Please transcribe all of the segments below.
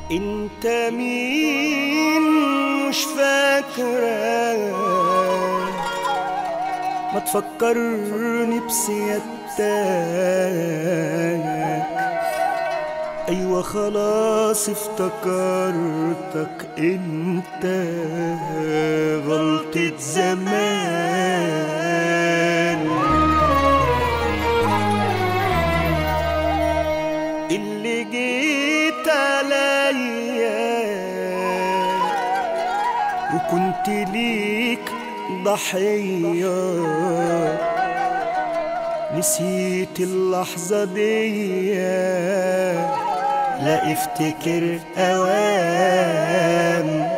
انت مين مش فاكرة ما تفكرني بسيادتك ايوه خلاص افتكرتك انت غلطة زمان اللي جيت عليا وكنت ليك ضحية نسيت اللحظة دي لا افتكر اوام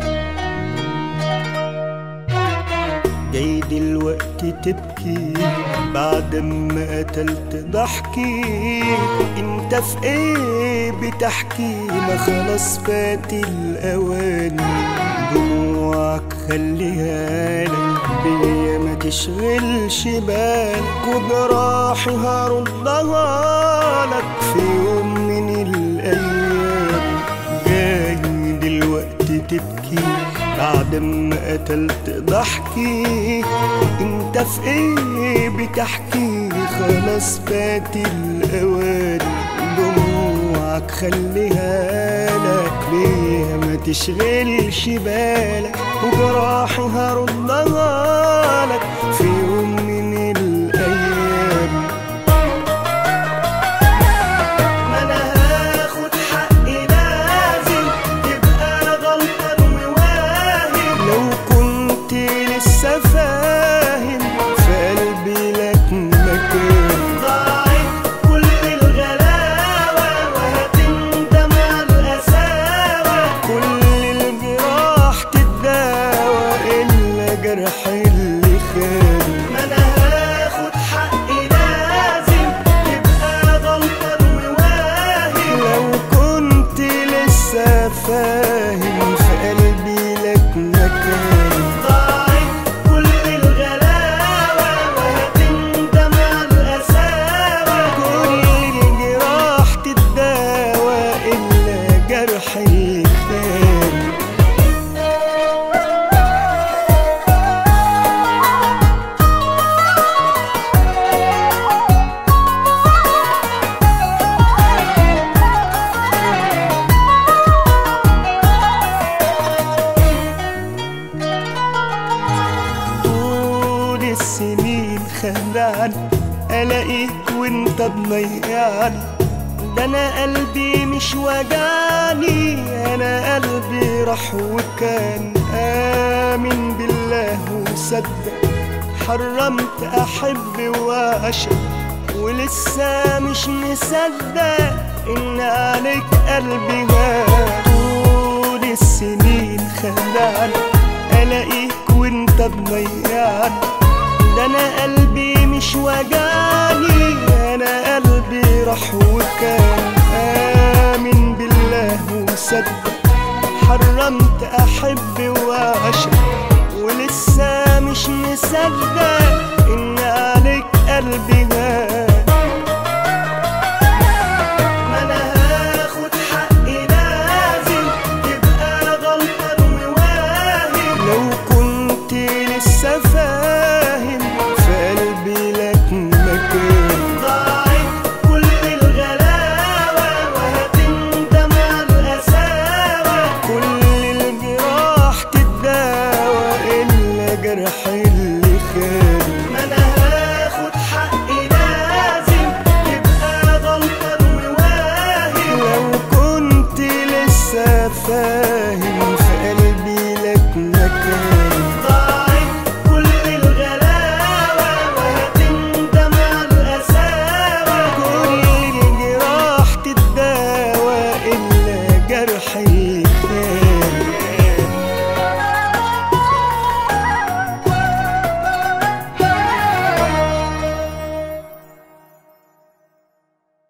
جاي دلوقتي تبكي بعد ما قتلت ضحكي انت في ايه بتحكي ما خلاص فات الاوان دموعك خليها لك بيا ما تشغلش بالك وجراحي هردها لك في يوم من الايام جاي دلوقتي تبكي بعد ما قتلت ضحكي انت في ايه بتحكي خلاص فات الاوان دموعك خليها لك ليه ما تشغلش بالك وجراحي هردها لك في يوم من الايام ما انا هاخد حقي لازم تبقى غلطان وواهم لو كنت لسه فاهم في قلبي لك مكان ضاعت كل الغلاوة وهتندم على القساوة كل الجراح تداوى إلا جرح اللي خان ما أنا هاخد حقي لازم تبقى غلطان وواهم لو كنت لسه فاهم في قلبي لك مكان ضاعت كل الغلاوة وهتندم على القساوة كل الجراح تداوى إلا جرح الخان طول السنين خدعني الاقيك وانت تضيعني ده انا قلبي مش وجعني انا قلبي راح وكان امن بالله وصدق حرمت احب واعشق ولسه مش مصدق ان عليك قلبي غاب طول السنين خدعني الاقيك وانت تضيعني ده انا قلبي مش وجعني انا قلبي راح وكان امن بالله وصدق حرمت احب واعشق ولسه مش مصدق ان عليك قلبي غاب